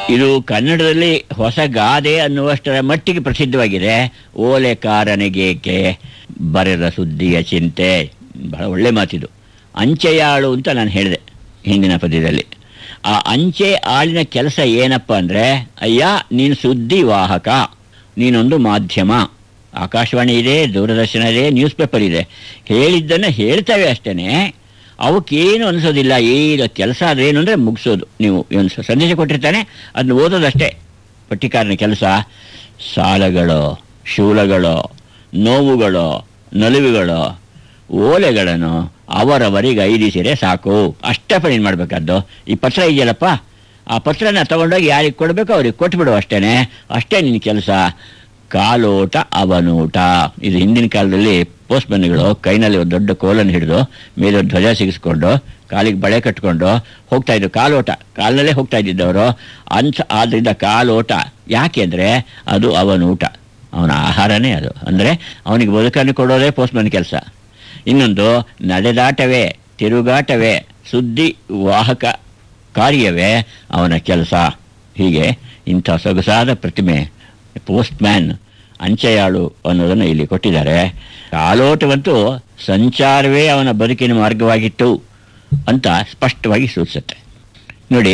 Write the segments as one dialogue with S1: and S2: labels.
S1: ಇದು ಕನ್ನಡದಲ್ಲಿ ಹೊಸ ಗಾದೆ ಅನ್ನುವಷ್ಟರ ಮಟ್ಟಿಗೆ ಪ್ರಸಿದ್ಧವಾಗಿದೆ ಓಲೆಕಾರನಿಗೇಕೆ ಬರೆದ ಸುದ್ದಿಯ ಚಿಂತೆ ಬಹಳ ಒಳ್ಳೆ ಮಾತಿದು ಅಂಚೆಯಾಳು ಅಂತ ನಾನು ಹೇಳಿದೆ ಹಿಂದಿನ ಪದ್ಯದಲ್ಲಿ ಆ ಅಂಚೆ ಆಳಿನ ಕೆಲಸ ಏನಪ್ಪ ಅಂದರೆ ಅಯ್ಯ ನೀನು ಸುದ್ದಿ ವಾಹಕ ನೀನೊಂದು ಮಾಧ್ಯಮ ಆಕಾಶವಾಣಿ ಇದೆ ದೂರದರ್ಶನ ಇದೆ ನ್ಯೂಸ್ ಪೇಪರ್ ಇದೆ ಹೇಳಿದ್ದನ್ನು ಹೇಳ್ತವೆ ಅಷ್ಟೇ ಅವಕ್ಕೇನು ಅನಿಸೋದಿಲ್ಲ ಈಗ ಕೆಲಸ ಅದೇನು ಅಂದರೆ ಮುಗಿಸೋದು ನೀವು ಒಂದು ಸಂದೇಶ ಕೊಟ್ಟಿರ್ತಾನೆ ಅದನ್ನ ಓದೋದಷ್ಟೇ ಪಟ್ಟಿಕಾರನ ಕೆಲಸ ಸಾಲಗಳು ಶೂಲಗಳು ನೋವುಗಳು ನಲಿವುಗಳು ಓಲೆಗಳನ್ನು ಅವರವರಿಗೆ ಐದಿಸಿರೆ ಸಾಕು ಅಷ್ಟೇ ಏನು ಮಾಡಬೇಕಾದ್ದು ಈ ಪತ್ರ ಇದೆಯಲ್ಲಪ್ಪ ಆ ಪತ್ರನ ತಗೊಂಡೋಗಿ ಯಾರಿಗೆ ಕೊಡಬೇಕು ಅವ್ರಿಗೆ ಕೊಟ್ಬಿಡು ಅಷ್ಟೇನೆ ಅಷ್ಟೇ ನಿನ್ನ ಕೆಲಸ ಕಾಲೋಟ ಅವನೂಟ ಇದು ಹಿಂದಿನ ಕಾಲದಲ್ಲಿ ಪೋಸ್ಟ್ಮನ್ಗಳು ಕೈನಲ್ಲಿ ಒಂದು ದೊಡ್ಡ ಕೋಲನ್ನು ಹಿಡಿದು ಮೇಲೆ ಒಂದು ಧ್ವಜ ಸಿಗಿಸ್ಕೊಂಡು ಕಾಲಿಗೆ ಬಳೆ ಕಟ್ಕೊಂಡು ಹೋಗ್ತಾ ಇದ್ರು ಕಾಲೋಟ ಕಾಲಿನಲ್ಲೇ ಹೋಗ್ತಾ ಇದ್ದಿದ್ದವರು ಅಂಚ ಆದ್ದರಿಂದ ಕಾಲೋಟ ಯಾಕೆ ಅಂದರೆ ಅದು ಅವನೂಟ ಅವನ ಆಹಾರನೇ ಅದು ಅಂದರೆ ಅವನಿಗೆ ಬದುಕನ್ನು ಕೊಡೋದೇ ಪೋಸ್ಟ್ಮನ್ ಕೆಲಸ ಇನ್ನೊಂದು ನಡೆದಾಟವೇ ತಿರುಗಾಟವೇ ಸುದ್ದಿ ವಾಹಕ ಕಾರ್ಯವೇ ಅವನ ಕೆಲಸ ಹೀಗೆ ಇಂಥ ಸೊಗಸಾದ ಪ್ರತಿಮೆ ಪೋಸ್ಟ್ಮ್ಯಾನ್ ಅಂಚೆಯಾಳು ಅನ್ನೋದನ್ನು ಇಲ್ಲಿ ಕೊಟ್ಟಿದ್ದಾರೆ ಕಾಲೋಟವಂತೂ ಸಂಚಾರವೇ ಅವನ ಬದುಕಿನ ಮಾರ್ಗವಾಗಿತ್ತು ಅಂತ ಸ್ಪಷ್ಟವಾಗಿ ಸೂಚಿಸುತ್ತೆ ನೋಡಿ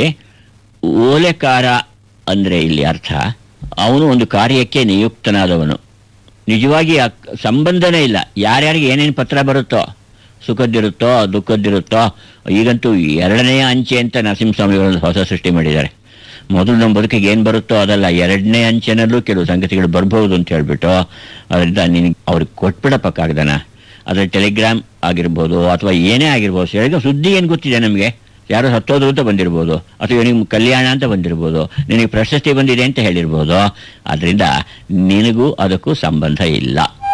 S1: ಓಲೆಕಾರ ಅಂದರೆ ಇಲ್ಲಿ ಅರ್ಥ ಅವನು ಒಂದು ಕಾರ್ಯಕ್ಕೆ ನಿಯುಕ್ತನಾದವನು ನಿಜವಾಗಿ ಆ ಸಂಬಂಧನೇ ಇಲ್ಲ ಯಾರ್ಯಾರಿಗೆ ಏನೇನು ಪತ್ರ ಬರುತ್ತೋ ಸುಖದ್ದಿರುತ್ತೋ ದುಃಖದ್ದಿರುತ್ತೋ ಈಗಂತೂ ಎರಡನೆಯ ಅಂಚೆ ಅಂತ ನರಸಿಂಹಸ್ವಾಮಿಗಳು ಹೊಸ ಸೃಷ್ಟಿ ಮಾಡಿದ್ದಾರೆ ಮೊದಲು ನಮ್ಮ ಬದುಕಿಗೆ ಏನು ಬರುತ್ತೋ ಅದಲ್ಲ ಎರಡನೇ ಅಂಚೆನಲ್ಲೂ ಕೆಲವು ಸಂಗತಿಗಳು ಬರ್ಬೋದು ಅಂತ ಹೇಳ್ಬಿಟ್ಟು ಅದರಿಂದ ನಿನಗೆ ಅವ್ರಿಗೆ ಕೊಟ್ಬಿಡಪ್ಪ ಕಾಗ್ದನ ಅದರ ಟೆಲಿಗ್ರಾಮ್ ಆಗಿರ್ಬೋದು ಅಥವಾ ಏನೇ ಆಗಿರ್ಬೋದು ಹೇಳಿದ್ರೆ ಸುದ್ದಿ ಏನು ಗೊತ್ತಿದೆ ನಮಗೆ ಯಾರೋ ಸತ್ತೋದು ಅಂತ ಬಂದಿರ್ಬೋದು ಅಥವಾ ನಿಮ್ಗೆ ಕಲ್ಯಾಣ ಅಂತ ಬಂದಿರ್ಬೋದು ನಿನಗೆ ಪ್ರಶಸ್ತಿ ಬಂದಿದೆ ಅಂತ ಹೇಳಿರ್ಬೋದು ಅದರಿಂದ ನಿನಗೂ ಅದಕ್ಕೂ ಸಂಬಂಧ ಇಲ್ಲ